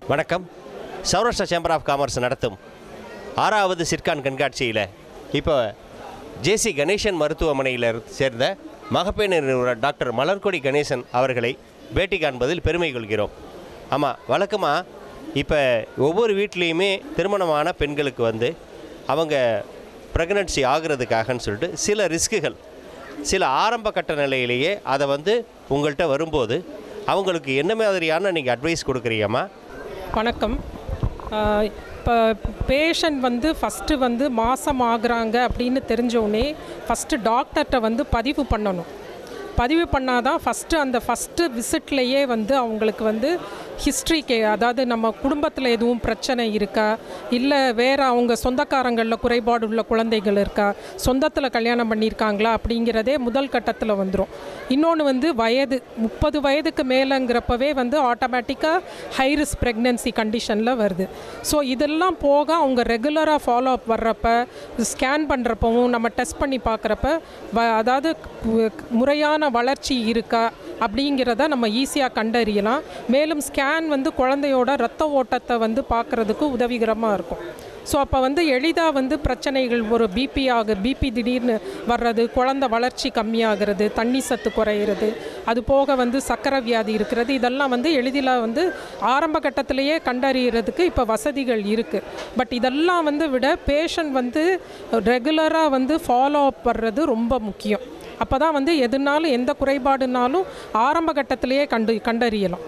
வணக்கம் Saurashtra chamber of commerce நடத்தும் ஆறாவது சிற்கான் கண்காட்சியில் இப்போ ஜேசி கணேசன் மருத்துவமனையில் இரு- சேர்ந்த மகப்பேறு நிறுவனர் டாக்டர் மலர்கொடி கணேசன் அவர்களை பேட்டி காண்பதில் பெருமை கொள்கிறோம் ஆமாம் வழக்கமாக இப்போ ஒவ்வொரு வீட்லேயுமே திருமணமான பெண்களுக்கு வந்து அவங்க ப்ரெக்னன்சி ஆகிறதுக்காகன்னு சொல்லிட்டு சில ரிஸ்க்குகள் சில ஆரம்ப கட்ட நிலையிலேயே அதை வந்து உங்கள்கிட்ட வரும்போது அவங்களுக்கு என்ன மாதிரியான நீங்கள் அட்வைஸ் கொடுக்குறீங்கம்மா வணக்கம் இப்போ பேஷண்ட் வந்து ஃபஸ்ட்டு வந்து மாதம் ஆகுறாங்க அப்படின்னு தெரிஞ்சோடனே ஃபஸ்ட்டு டாக்டர்கிட்ட வந்து பதிவு பண்ணணும் பதிவு பண்ணாதான் ஃபஸ்ட்டு அந்த ஃபஸ்ட்டு விசிட்லேயே வந்து அவங்களுக்கு வந்து ஹிஸ்ட்ரி கே அதாவது நம்ம குடும்பத்தில் எதுவும் பிரச்சனை இருக்கா இல்லை வேறு அவங்க சொந்தக்காரங்களில் குறைபாடு உள்ள குழந்தைகள் இருக்கா சொந்தத்தில் கல்யாணம் பண்ணியிருக்காங்களா அப்படிங்கிறதே முதல் கட்டத்தில் வந்துடும் இன்னொன்று வந்து வயது முப்பது வயதுக்கு மேலேங்கிறப்பவே வந்து ஆட்டோமேட்டிக்காக ஹைரிஸ் ப்ரெக்னென்சி கண்டிஷனில் வருது ஸோ இதெல்லாம் போக அவங்க ரெகுலராக ஃபாலோ அப் வர்றப்ப ஸ்கேன் பண்ணுறப்பவும் நம்ம டெஸ்ட் பண்ணி பார்க்குறப்ப வ அதாவது கு- முறையான வளர்ச்சி இருக்கா அப்படிங்கிறத நம்ம ஈஸியாக கண்டறியலாம் மேலும் ஸ்கேன் வந்து குழந்தையோட ரத்த ஓட்டத்தை வந்து பார்க்குறதுக்கு உதவிகரமாக இருக்கும் ஸோ அப்போ வந்து எளிதாக வந்து பிரச்சனைகள் ஒரு பிபி ஆகு பிபி திடீர்னு வர்றது குழந்தை வளர்ச்சி கம்மியாகிறது தண்ணி சத்து குறையிறது அது போக வந்து சக்கரை வியாதி இருக்கிறது இதெல்லாம் வந்து எளிதில் வந்து ஆரம்ப கட்டத்திலேயே கண்டறியறதுக்கு இப்போ வசதிகள் இருக்குது பட் இதெல்லாம் வந்து விட பேஷண்ட் வந்து ரெகுலராக வந்து ஃபாலோ அப் வர்றது ரொம்ப முக்கியம் அப்போ தான் வந்து எதுனாலும் எந்த குறைபாடுனாலும் ஆரம்ப கட்டத்திலேயே கண்டு கண்டறியலாம்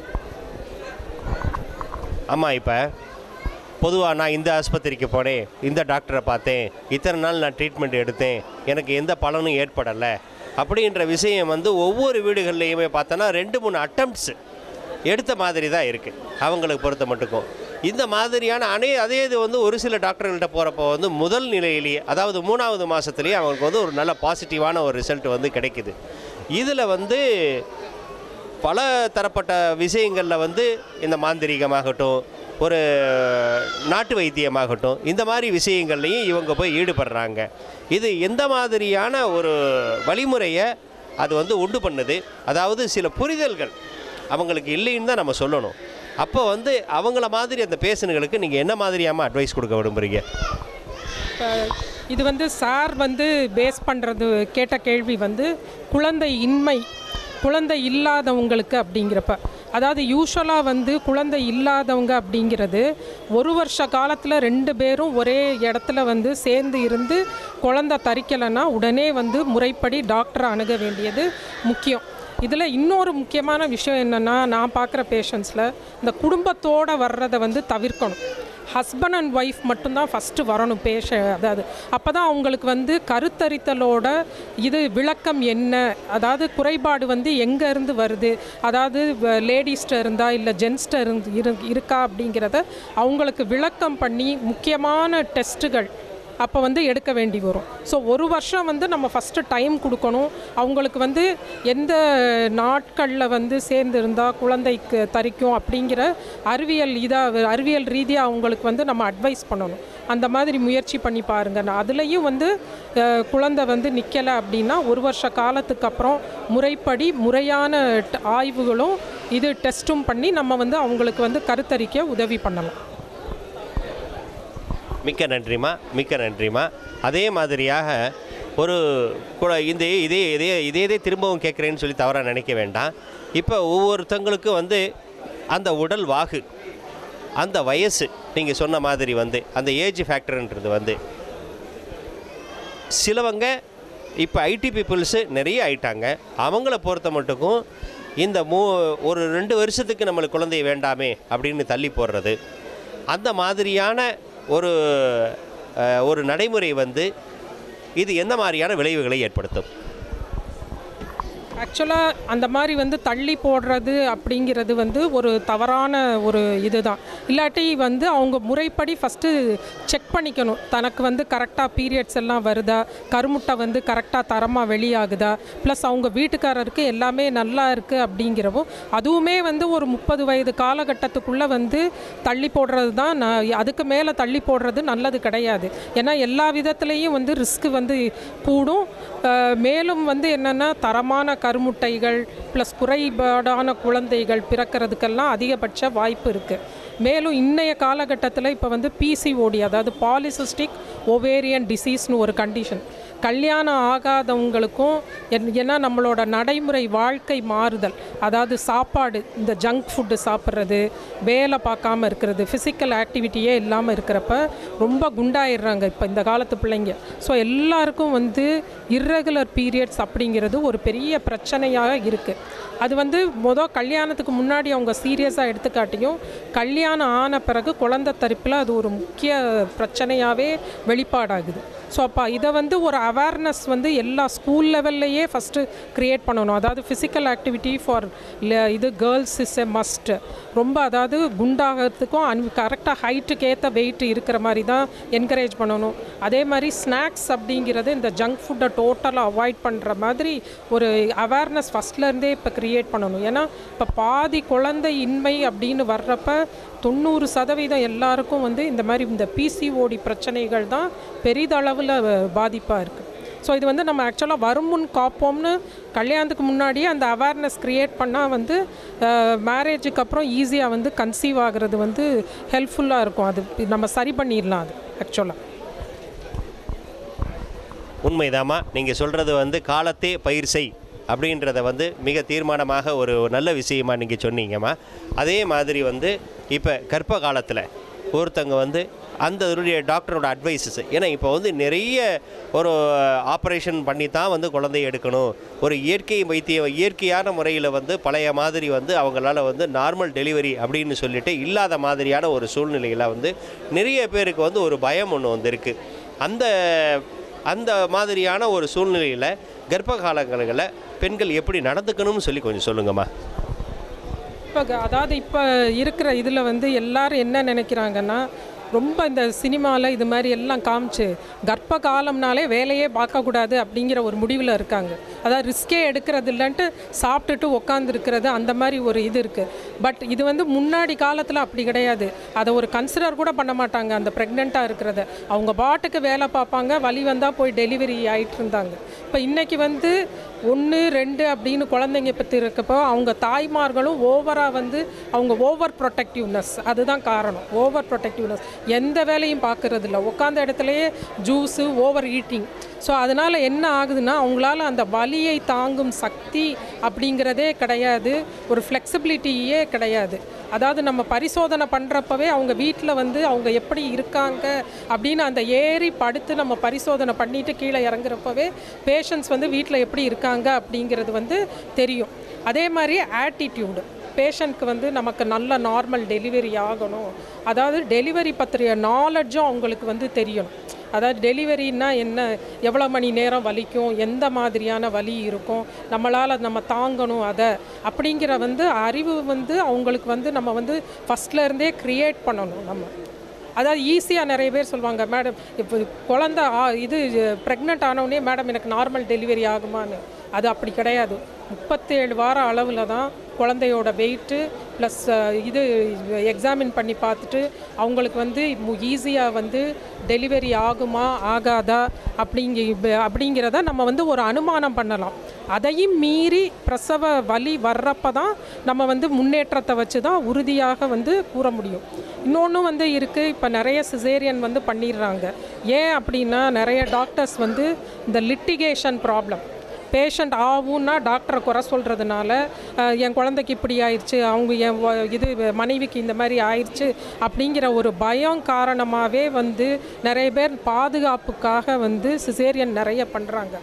ஆமாம் இப்போ பொதுவாக நான் இந்த ஆஸ்பத்திரிக்கு போனேன் இந்த டாக்டரை பார்த்தேன் இத்தனை நாள் நான் ட்ரீட்மெண்ட் எடுத்தேன் எனக்கு எந்த பலனும் ஏற்படலை அப்படின்ற விஷயம் வந்து ஒவ்வொரு வீடுகள்லையுமே பார்த்தோன்னா ரெண்டு மூணு அட்டம்ப்ட்ஸ் எடுத்த மாதிரி தான் இருக்குது அவங்களுக்கு பொறுத்த மட்டுக்கும் இந்த மாதிரியான அனே அதே இது வந்து ஒரு சில டாக்டர்கள்ட்ட போகிறப்போ வந்து முதல் நிலையிலேயே அதாவது மூணாவது மாதத்துலேயே அவங்களுக்கு வந்து ஒரு நல்ல பாசிட்டிவான ஒரு ரிசல்ட் வந்து கிடைக்குது இதில் வந்து பல தரப்பட்ட விஷயங்களில் வந்து இந்த மாந்திரீகமாகட்டும் ஒரு நாட்டு வைத்தியமாகட்டும் இந்த மாதிரி விஷயங்கள்லையும் இவங்க போய் ஈடுபடுறாங்க இது எந்த மாதிரியான ஒரு வழிமுறையை அது வந்து உண்டு பண்ணுது அதாவது சில புரிதல்கள் அவங்களுக்கு இல்லைன்னு தான் நம்ம சொல்லணும் அப்போ வந்து அவங்கள மாதிரி அந்த பேஷண்ட்களுக்கு நீங்கள் என்ன மாதிரியாமல் அட்வைஸ் கொடுக்க விரும்புகிறீங்க இப்போ இது வந்து சார் வந்து பேஸ் பண்ணுறது கேட்ட கேள்வி வந்து குழந்தை இன்மை குழந்தை இல்லாதவங்களுக்கு அப்படிங்கிறப்ப அதாவது யூஸ்வலாக வந்து குழந்தை இல்லாதவங்க அப்படிங்கிறது ஒரு வருஷ காலத்தில் ரெண்டு பேரும் ஒரே இடத்துல வந்து சேர்ந்து இருந்து குழந்தை தரிக்கலைன்னா உடனே வந்து முறைப்படி டாக்டரை அணுக வேண்டியது முக்கியம் இதில் இன்னொரு முக்கியமான விஷயம் என்னென்னா நான் பார்க்குற பேஷண்ட்ஸில் இந்த குடும்பத்தோடு வர்றதை வந்து தவிர்க்கணும் ஹஸ்பண்ட் அண்ட் ஒய்ஃப் மட்டும்தான் ஃபஸ்ட்டு வரணும் பேஷ அதாவது அப்போ தான் அவங்களுக்கு வந்து கருத்தரித்தலோட இது விளக்கம் என்ன அதாவது குறைபாடு வந்து எங்கே இருந்து வருது அதாவது லேடிஸ்ட்ட இருந்தா இல்லை ஜென்ஸ்ட்ட இருந்து இரு இருக்கா அப்படிங்கிறத அவங்களுக்கு விளக்கம் பண்ணி முக்கியமான டெஸ்ட்டுகள் அப்போ வந்து எடுக்க வேண்டி வரும் ஸோ ஒரு வருஷம் வந்து நம்ம ஃபஸ்ட்டு டைம் கொடுக்கணும் அவங்களுக்கு வந்து எந்த நாட்களில் வந்து சேர்ந்து இருந்தால் குழந்தைக்கு தரிக்கும் அப்படிங்கிற அறிவியல் இதாக அறிவியல் ரீதியாக அவங்களுக்கு வந்து நம்ம அட்வைஸ் பண்ணணும் அந்த மாதிரி முயற்சி பண்ணி பாருங்கள் அதுலேயும் வந்து அஹ், குழந்தை வந்து நிற்கலை அப்படின்னா ஒரு வருஷ காலத்துக்கு அப்புறம் முறைப்படி முறையான ட- ஆய்வுகளும் இது டெஸ்ட்டும் பண்ணி நம்ம வந்து அவங்களுக்கு வந்து கருத்தரிக்க உதவி பண்ணலாம் மிக்க நன்றிம்மா மிக்க நன்றிம்மா அதே மாதிரியாக ஒரு கூட இந்த இதே இதே இதே இதே திரும்பவும் கேட்குறேன்னு சொல்லி தவறாக நினைக்க வேண்டாம் இப்போ ஒவ்வொருத்தங்களுக்கும் வந்து அந்த உடல் வாகு அந்த வயசு நீங்கள் சொன்ன மாதிரி வந்து அந்த ஏஜ் ஃபேக்டர்ன்றது வந்து சிலவங்க இப்போ ஐடி பீப்புள்ஸு நிறைய ஆயிட்டாங்க அவங்கள பொறுத்த மட்டுக்கும் இந்த மூ ஒரு ரெண்டு வருஷத்துக்கு நம்மளுக்கு குழந்தை வேண்டாமே அப்படின்னு தள்ளி போடுறது அந்த மாதிரியான ஒரு அஹ், ஒரு நடைமுறை வந்து இது எந்த மாதிரியான விளைவுகளை ஏற்படுத்தும் ஆக்சுவலாக அந்த மாதிரி வந்து தள்ளி போடுறது அப்படிங்கிறது வந்து ஒரு தவறான ஒரு இதுதான் இல்லாட்டி வந்து அவங்க முறைப்படி ஃபஸ்ட்டு செக் பண்ணிக்கணும் தனக்கு வந்து கரெக்டாக பீரியட்ஸ் எல்லாம் வருதா கருமுட்டை வந்து கரெக்டாக தரமாக வெளியாகுதா ப்ளஸ் அவங்க வீட்டுக்காரருக்கு எல்லாமே நல்லா இருக்குது அப்படிங்கிறவும் அதுவுமே வந்து ஒரு முப்பது வயது காலகட்டத்துக்குள்ளே வந்து தள்ளி போடுறது தான் நான் அதுக்கு மேலே தள்ளி போடுறது நல்லது கிடையாது ஏன்னா எல்லா விதத்துலேயும் வந்து ரிஸ்க் வந்து கூடும் அஹ் மேலும் வந்து என்னென்னா தரமான கருமுட்டைகள் ப்ளஸ் குறைபாடான குழந்தைகள் பிறக்கிறதுக்கெல்லாம் அதிகபட்ச வாய்ப்பு இருக்குது மேலும் இன்றைய காலகட்டத்தில் இப்போ வந்து பிசிஓடி அதாவது பாலிசிஸ்டிக் ஒவேரியன் டிசீஸ்னு ஒரு கண்டிஷன் கல்யாணம் ஆகாதவங்களுக்கும் என்- ஏன்னா நம்மளோட நடைமுறை வாழ்க்கை மாறுதல் அதாவது சாப்பாடு இந்த ஜங்க் ஃபுட்டு சாப்பிட்றது வேலை பார்க்காம இருக்கிறது ஃபிசிக்கல் ஆக்டிவிட்டியே இல்லாமல் இருக்கிறப்ப ரொம்ப குண்டாயிடுறாங்க இப்போ இந்த காலத்து பிள்ளைங்க ஸோ எல்லாருக்கும் வந்து இர்ரெகுலர் பீரியட்ஸ் அப்படிங்கிறது ஒரு பெரிய பிரச்சனையாக இருக்குது அது வந்து மொதல் கல்யாணத்துக்கு முன்னாடி அவங்க சீரியஸாக எடுத்துக்காட்டியும் கல்யாணம் ஆன பிறகு குழந்தை தரிப்பில் அது ஒரு முக்கிய பிரச்சனையாகவே வெளிப்பாடாகுது ஸோ அப்போ இதை வந்து ஒரு அவேர்னஸ் வந்து எல்லா ஸ்கூல் லெவல்லையே ஃபஸ்ட்டு க்ரியேட் பண்ணணும் அதாவது ஃபிசிக்கல் ஆக்டிவிட்டி ஃபார் இது கேர்ள்ஸ் இஸ் எ மஸ்ட் ரொம்ப அதாவது குண்டாகிறதுக்கும் அன் கரெக்டாக ஹைட்டுக்கு ஏற்ற வெயிட் இருக்கிற மாதிரி தான் என்கரேஜ் பண்ணணும் அதே மாதிரி ஸ்நாக்ஸ் அப்படிங்கிறது இந்த ஜங்க் ஃபுட்டை டோட்டலாக அவாய்ட் பண்ணுற மாதிரி ஒரு அவேர்னஸ் ஃபஸ்ட்லேருந்தே இப்போ க்ரியேட் பண்ணணும் ஏன்னா இப்போ பாதி குழந்தை இன்மை அப்படின்னு வர்றப்ப தொண்ணூறு சதவீதம் எல்லாருக்கும் வந்து இந்த மாதிரி இந்த பிசிஓடி பிரச்சனைகள் தான் பெரிதளவில் பாதிப்பாக இருக்குது ஸோ இது வந்து நம்ம ஆக்சுவலாக வரும் முன் காப்போம்னு கல்யாணத்துக்கு முன்னாடியே அந்த அவேர்னஸ் க்ரியேட் பண்ணால் வந்து மேரேஜுக்கு அப்புறம் ஈஸியாக வந்து கன்சீவ் ஆகிறது வந்து ஹெல்ப்ஃபுல்லாக இருக்கும் அது நம்ம சரி பண்ணிடலாம் அது ஆக்சுவலாக உண்மைதாம்மா நீங்கள் சொல்கிறது வந்து காலத்தே பயிர் செய் அப்படின்றத வந்து மிக தீர்மானமாக ஒரு நல்ல விஷயமா நீங்கள் சொன்னீங்கம்மா அதே மாதிரி வந்து இப்போ கர்ப்ப காலத்தில் ஒருத்தங்க வந்து அந்த இதனுடைய டாக்டரோட அட்வைஸஸ் ஏன்னா இப்போ வந்து நிறைய ஒரு ஆப்ரேஷன் பண்ணி தான் வந்து குழந்தைய எடுக்கணும் ஒரு இயற்கை வைத்திய இயற்கையான முறையில் வந்து பழைய மாதிரி வந்து அவங்களால வந்து நார்மல் டெலிவரி அப்படின்னு சொல்லிட்டு இல்லாத மாதிரியான ஒரு சூழ்நிலையில் வந்து நிறைய பேருக்கு வந்து ஒரு பயம் ஒன்று வந்து இருக்குது அந்த அந்த மாதிரியான ஒரு சூழ்நிலையில் கர்ப்ப காலங்களில் பெண்கள் எப்படி நடந்துக்கணும்னு சொல்லி கொஞ்சம் சொல்லுங்கம்மா இப்போ அதாவது இப்போ இருக்கிற இதில் வந்து எல்லாரும் என்ன நினைக்கிறாங்கன்னா ரொம்ப இந்த சினிமாவில் இது மாதிரி எல்லாம் காமிச்சு கர்ப்ப காலம்னாலே வேலையே பார்க்கக்கூடாது அப்படிங்கிற ஒரு முடிவில் இருக்காங்க அதாவது ரிஸ்கே எடுக்கிறது இல்லைன்ட்டு சாப்பிட்டுட்டு உட்காந்துருக்கிறது அந்த மாதிரி ஒரு இது இருக்குது பட் இது வந்து முன்னாடி காலத்தில் அப்படி கிடையாது அதை ஒரு கன்சிடர் கூட பண்ண மாட்டாங்க அந்த ப்ரெக்னெண்ட்டாக இருக்கிறத அவங்க பாட்டுக்கு வேலை பார்ப்பாங்க வலி வந்தால் போய் டெலிவரி ஆகிட்டு இருந்தாங்க இப்போ இன்றைக்கி வந்து ஒன்று ரெண்டு அப்படின்னு குழந்தைங்க பற்றி இருக்கப்போ அவங்க தாய்மார்களும் ஓவராக வந்து அவங்க ஓவர் ப்ரொடெக்டிவ்னஸ் அதுதான் காரணம் ஓவர் ப்ரொடெக்டிவ்னஸ் எந்த வேலையும் பார்க்கறது இல்லை உட்காந்த இடத்துலையே ஜூஸு ஓவர் ஈட்டிங் ஸோ அதனால் என்ன ஆகுதுன்னா அவங்களால அந்த வலியை தாங்கும் சக்தி அப்படிங்கிறதே கிடையாது ஒரு ஃப்ளெக்சிபிலிட்டியே கிடையாது அதாவது நம்ம பரிசோதனை பண்ணுறப்பவே அவங்க வீட்டில் வந்து அவங்க எப்படி இருக்காங்க அப்படின்னு அந்த ஏறி படுத்து நம்ம பரிசோதனை பண்ணிட்டு கீழே இறங்குறப்பவே பேஷண்ட்ஸ் வந்து வீட்டில் எப்படி இருக்காங்க அப்படிங்கிறது வந்து தெரியும் அதே மாதிரி ஆட்டிடியூடு பேஷண்ட்க்கு வந்து நமக்கு நல்ல நார்மல் டெலிவரி ஆகணும் அதாவது டெலிவரி பற்றிய நாலெட்ஜும் அவங்களுக்கு வந்து தெரியணும் அதாவது டெலிவரின்னா என்ன எவ்வளோ மணி நேரம் வலிக்கும் எந்த மாதிரியான வலி இருக்கும் நம்மளால் நம்ம தாங்கணும் அதை அப்படிங்கிற வந்து அறிவு வந்து அவங்களுக்கு வந்து நம்ம வந்து ஃபஸ்ட்ல இருந்தே க்ரியேட் பண்ணணும் நம்ம அதாவது ஈஸியாக நிறைய பேர் சொல்லுவாங்க மேடம் இப்போ குழந்த ஆ- இது ப்ரெக்னென்ட் ஆனவுடனே மேடம் எனக்கு நார்மல் டெலிவரி ஆகுமான்னு அது அப்படி கிடையாது முப்பத்தேழு வார அளவில் தான் குழந்தையோட வெயிட்டு ப்ளஸ் இது எக்ஸாமின் பண்ணி பார்த்துட்டு அவங்களுக்கு வந்து ஈஸியாக வந்து டெலிவரி ஆகுமா ஆகாதா அப்படிங்க அப்படிங்கிறத நம்ம வந்து ஒரு அனுமானம் பண்ணலாம் அதையும் மீறி பிரசவ வலி வர்றப்ப தான் நம்ம வந்து முன்னேற்றத்தை வச்சு தான் உறுதியாக வந்து கூற முடியும் இன்னொன்று வந்து இருக்குது இப்போ நிறைய சிசேரியன் வந்து பண்ணிடுறாங்க ஏன் அப்படின்னா நிறைய டாக்டர்ஸ் வந்து இந்த லிட்டிகேஷன் ப்ராப்ளம் பேஷண்ட் ஆகும்னா டாக்டரை குறை சொல்கிறதுனால என் குழந்தைக்கு இப்படி ஆயிடுச்சு அவங்க என் வ- இது மனைவிக்கு இந்த மாதிரி ஆயிடுச்சு அப்படிங்கிற ஒரு பயம் காரணமாகவே வந்து நிறைய பேர் பாதுகாப்புக்காக வந்து சிசேரியன் நிறைய பண்ணுறாங்க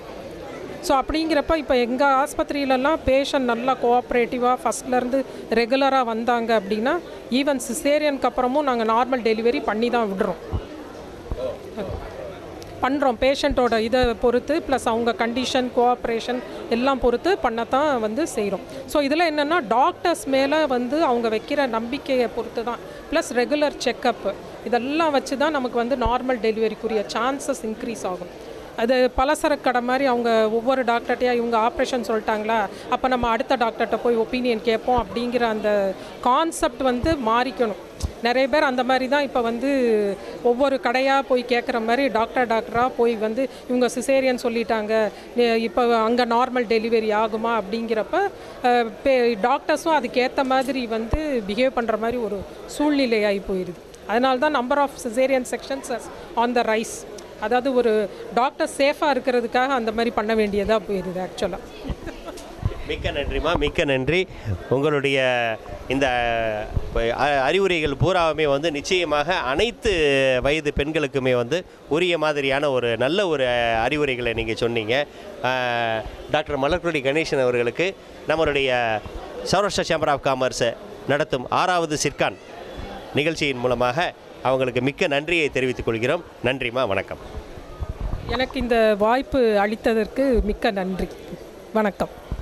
ஸோ அப்படிங்கிறப்ப இப்போ எங்கள் ஆஸ்பத்திரியிலலாம் பேஷண்ட் நல்லா கோஆப்ரேட்டிவாக ஃபஸ்ட்லேருந்து ரெகுலராக வந்தாங்க அப்படின்னா ஈவன் சிசேரியனுக்கு அப்புறமும் நாங்கள் நார்மல் டெலிவரி பண்ணி தான் விடுறோம் பண்ணுறோம் பேஷண்ட்டோட இதை பொறுத்து ப்ளஸ் அவங்க கண்டிஷன் கோஆப்ரேஷன் எல்லாம் பொறுத்து பண்ணத்தான் வந்து செய்கிறோம் ஸோ இதில் என்னென்னா டாக்டர்ஸ் மேலே வந்து அவங்க வைக்கிற நம்பிக்கையை பொறுத்து தான் ப்ளஸ் ரெகுலர் செக்கப்பு இதெல்லாம் வச்சு தான் நமக்கு வந்து நார்மல் டெலிவரிக்குரிய சான்சஸ் இன்க்ரீஸ் ஆகும் அது பலசரக்கு கடை மாதிரி அவங்க ஒவ்வொரு டாக்டர்கிட்டயா இவங்க ஆப்ரேஷன் சொல்லிட்டாங்களா அப்போ நம்ம அடுத்த டாக்டர்கிட்ட போய் ஒப்பீனியன் கேட்போம் அப்படிங்கிற அந்த கான்செப்ட் வந்து மாறிக்கணும் நிறைய பேர் அந்த மாதிரி தான் இப்போ வந்து ஒவ்வொரு கடையாக போய் கேட்குற மாதிரி டாக்டர் டாக்டராக போய் வந்து இவங்க சிசேரியன் சொல்லிட்டாங்க நே- இப்போ அங்கே நார்மல் டெலிவரி ஆகுமா அப்படிங்கிறப்ப அஹ், பே- டாக்டர்ஸும் அதுக்கேற்ற மாதிரி வந்து பிஹேவ் பண்ணுற மாதிரி ஒரு சூழ்நிலையாகி போயிடுது அதனால தான் number of caesarean sections on the rise அதாவது ஒரு டாக்டர் சேஃபாக இருக்கிறதுக்காக அந்த மாதிரி பண்ண வேண்டியதாக போயிடுது ஆக்சுவலாக மிக்க நன்றிம்மா மிக்க நன்றி உங்களுடைய இந்த அ- அறிவுரைகள் பூராவுமே வந்து நிச்சயமாக அனைத்து வயது பெண்களுக்குமே வந்து உரிய மாதிரியான ஒரு நல்ல ஒரு அறிவுரைகளை நீங்கள் சொன்னீங்க அஹ், டாக்டர் மலர்கொடி கணேசன் அவர்களுக்கு நம்மளுடைய சௌராஷ்டிரா சேம்பர் ஆஃப் காமர்ஸ் நடத்தும் ஆறாவது சிற்கான் நிகழ்ச்சியின் மூலமாக அவங்களுக்கு மிக்க நன்றியை தெரிவித்துக் கொள்கிறோம் நன்றிம்மா வணக்கம் எனக்கு இந்த வாய்ப்பு அளித்ததற்கு மிக்க நன்றி வணக்கம்